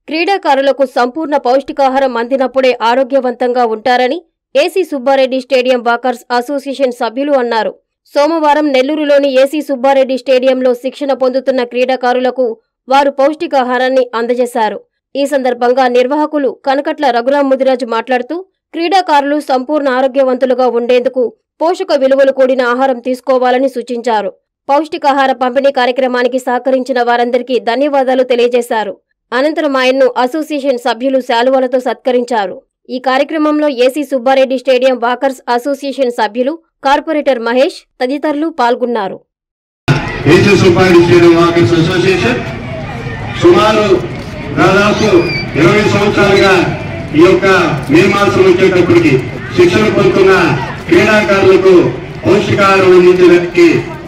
క్రీడాకారులకు సంపూర్ణ పౌష్టికాహారం అందినప్పుడే ఆరోగ్యవంతంగా ఉంటారని AC Subbareddy stadium walkers association సభ్యులు అన్నారు సోమవారం నెల్లూరులోని ఏసీ సుబ్బారెడ్డి స్టేడియంలో శిక్షణ పొందుతున్న క్రీడాకారులకు వారు పౌష్టికాహారాన్ని అందజేశారు ఈ సందర్భంగా నిర్వాహకులు కనకట్ల రఘురాం ముదిరాజు మాట్లాడుతూ క్రీడాకారులు సంపూర్ణ ఆరోగ్యవంతులుగా ఉండేందుకు పోషక విలువలు కూడిన ఆహారం తీసుకోవాలని సూచించారు పౌష్టికాహార పంపిణీ కార్యక్రమానికి సహకరించిన వారందరికీ ధన్యవాదాలు తెలియజేశారు అనంతరం ఆయన్ను అసోసియేషన్ సభ్యులు శాలువలతో సత్కరించారు ఈ కార్యక్రమంలో AC Subbareddy stadium walkers association సభ్యులు కార్పొరేటర్ మహేష్ తదితరులు పాల్గొన్నారు AC Subbareddy stadium walkers association సుమారు దాదాపు ఇరవై సంవత్సరాలుగా ఈ యొక్క మే మాసం వచ్చేటప్పటికి శిక్షణ పొందుతున్న క్రీడాకారులకు పౌష్టికాహారం అందించడానికి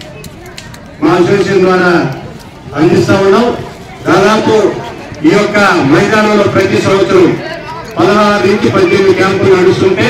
మా అసోసియేషన్ ద్వారా అందిస్తా ఉన్నాం దాదాపు ఈ యొక్క మైదానంలో ప్రతి సంవత్సరం పదహారు నుంచి పద్దెనిమిది క్యాంపులు నడుస్తుంటే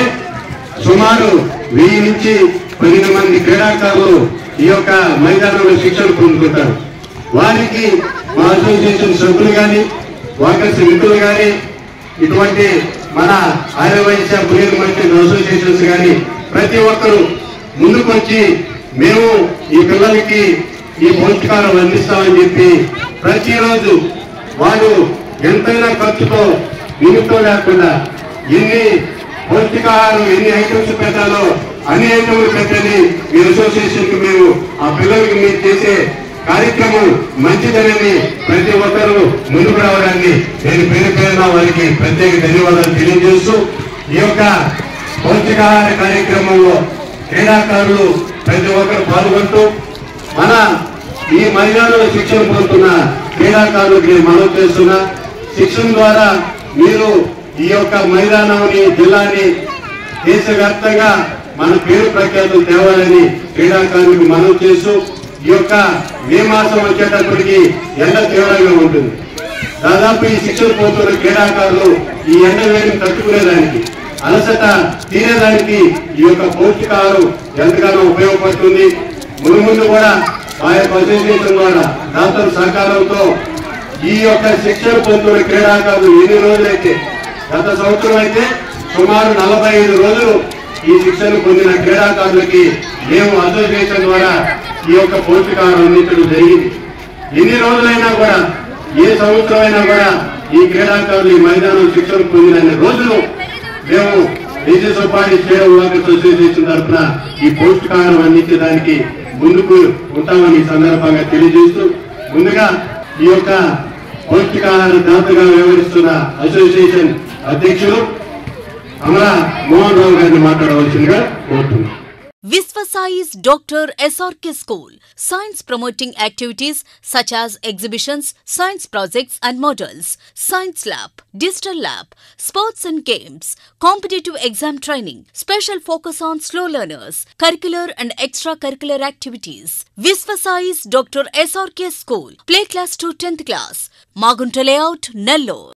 సుమారు వెయ్యి నుంచి పన్నెండు మంది క్రీడాకారులు ఈ యొక్క మైదానంలో శిక్షణ పొందుతుంటారు వారికి మా అసోసియేషన్ సభ్యులు కానీ వాకర్స్ మిత్రులు కానీ ఇటువంటి మన ఆర్యవైశ్య పునీర్ మర్చెంట్ అసోసియేషన్స్ కానీ ప్రతి ఒక్కరూ ముందుకొచ్చి మేము ఈ పిల్లలకి ఈ పౌష్టికారం అందిస్తామని చెప్పి ప్రతిరోజు వాళ్ళు ఎంతైనా ఖర్చుతో నిమిత్తం లేకుండా ఎన్ని పౌష్టికాహారం ఎన్ని ఐటమ్స్ పెట్టాలో అన్ని ఐటమ్లు పెట్టని మీ అసోసియేషన్ కి మేము ఆ పిల్లలకి మీరు చేసే కార్యక్రమం మంచిదనని ప్రతి ఒక్కరూ ముందుకు రావడాన్ని నేను పేరు పేరున వారికి ప్రత్యేక ధన్యవాదాలు తెలియజేస్తూ ఈ యొక్క పౌష్టికాహార కార్యక్రమంలో క్రీడాకారులు ప్రతి ఒక్కరు పాల్గొంటూ మన ఈ మైదానంలో శిక్షణ పొందుతున్న క్రీడాకారులకు నేను మనవి చేస్తున్నా శిక్షణ ద్వారా మీరు ఈ యొక్క మైదానాన్ని జిల్లాని దేశవ్యాప్తంగా మన పేరు ప్రఖ్యాతులు తేవాలని క్రీడాకారులకు మనవి చేస్తూ ఈ యొక్క మే మాసం వచ్చేటప్పటికి ఎండ తీవ్రంగా ఉంటుంది దాదాపు ఈ శిక్షణ పోతున్న క్రీడాకారులు ఈ ఎండ వేడిని తట్టుకునేదానికి అలసట తీరేదానికి ఈ యొక్క పౌష్టికాహారం ఎంతగానో ఉపయోగపడుతుంది ముందు ముందు కూడా ఆ యొక్క అసోసియేషన్ ద్వారా దాతల సహకారంతో ఈ యొక్క శిక్షణ పొందుతున్న క్రీడాకారులు ఎన్ని రోజులైతే గత సంవత్సరం అయితే సుమారు నలభై ఐదు రోజులు ఈ శిక్షణ పొందిన క్రీడాకారులకి మేము అసోసియేషన్ ద్వారా ఈ యొక్క పౌష్టికాహారం అందించడం జరిగింది ఎన్ని రోజులైనా కూడా ఏ సంవత్సరం అయినా కూడా ఈ క్రీడాకారులు ఈ మైదానం శిక్షణ పొందిన రోజులు మేము దేశసోపాధి స్టేడియం వాకర్స్ అసోసియేషన్ తరఫున ఈ పౌష్టికాహారం అందించడానికి ముందుకు ఉంటామని ఈ సందర్భంగా తెలియజేస్తూ ముందుగా ఈ యొక్క పౌష్టికాహార దాతగా వ్యవహరిస్తున్న అసోసియేషన్ అధ్యక్షులు అమరా మోహన్ రావు గారిని మాట్లాడవలసిందిగా కోరుతున్నాను Visvasai's Dr. SRK School. Science promoting activities such as exhibitions, science projects and models, science lab, digital lab, sports and games, competitive exam training, special focus on slow learners, curricular and extracurricular activities. Visvasai's Dr. SRK School. Play class to 10th class. Magunta layout, Nellore.